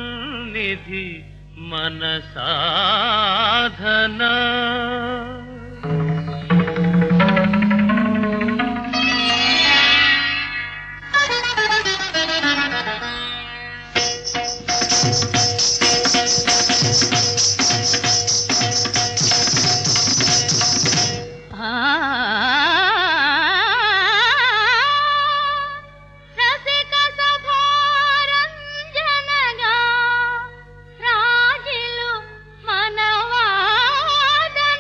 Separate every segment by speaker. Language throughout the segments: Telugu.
Speaker 1: సన్నిధి మన సాధన
Speaker 2: రసిక సభారంజనగా రాజిలు మనవాదన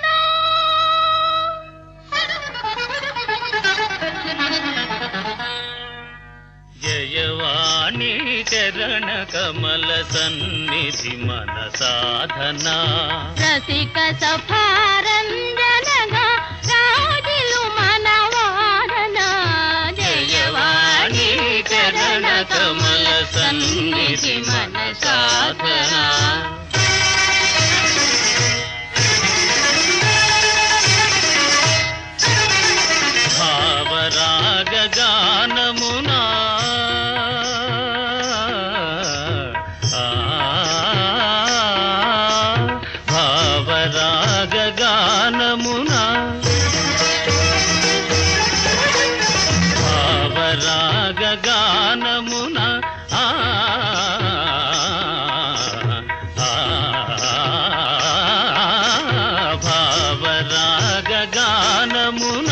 Speaker 1: జయవాణి చరణ కమల సన్నిధి మన సాధన
Speaker 2: రసిక సభారంజనగా రాజిలు మనవాదన
Speaker 1: జయవాణి చరణ కమల సన్నిధి మన సాధన భావరాగ గానమునా ఆ, భావరాగ గానమునా భావరాగ గానమున ఆ, ఆ, భావరాగ గానమున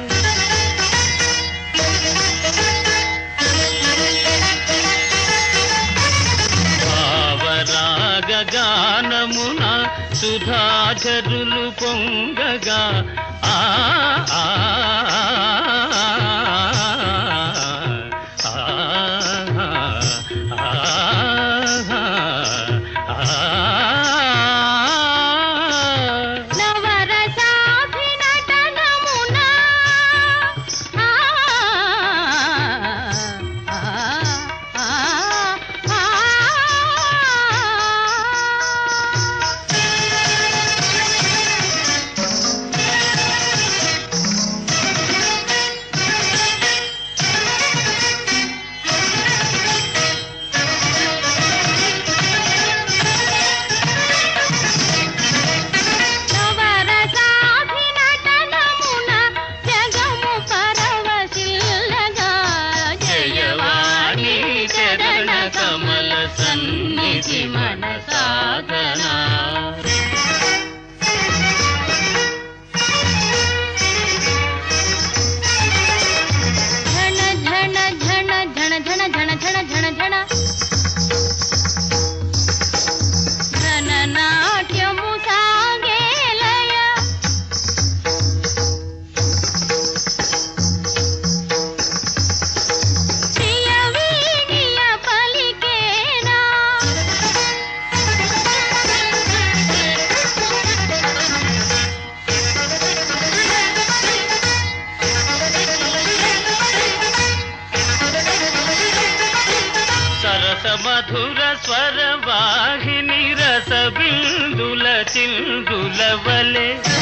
Speaker 1: భావరాగ గానమున సుధాచరులు పొంగగా ఆ ఆ, ఆ, ఆ,
Speaker 2: నవరసాభినటనమున ఆ ఆ ఆ ఆ నవరసాభినటనమున జగము పరవశిల్లగా
Speaker 1: జయవాణి చరణ కమల సన్నిధి మన సాధన
Speaker 2: ఝణ ఝణ ఝణ ఝణ ఝణ ఝణ ఝణ ఝణ ఝణ ఘన నాట్యము సాగేలయ ప్రియ వీడియ పలికేనా
Speaker 1: సరస మధుర స్వర వాహిని రస బిందుల చిందుల వలె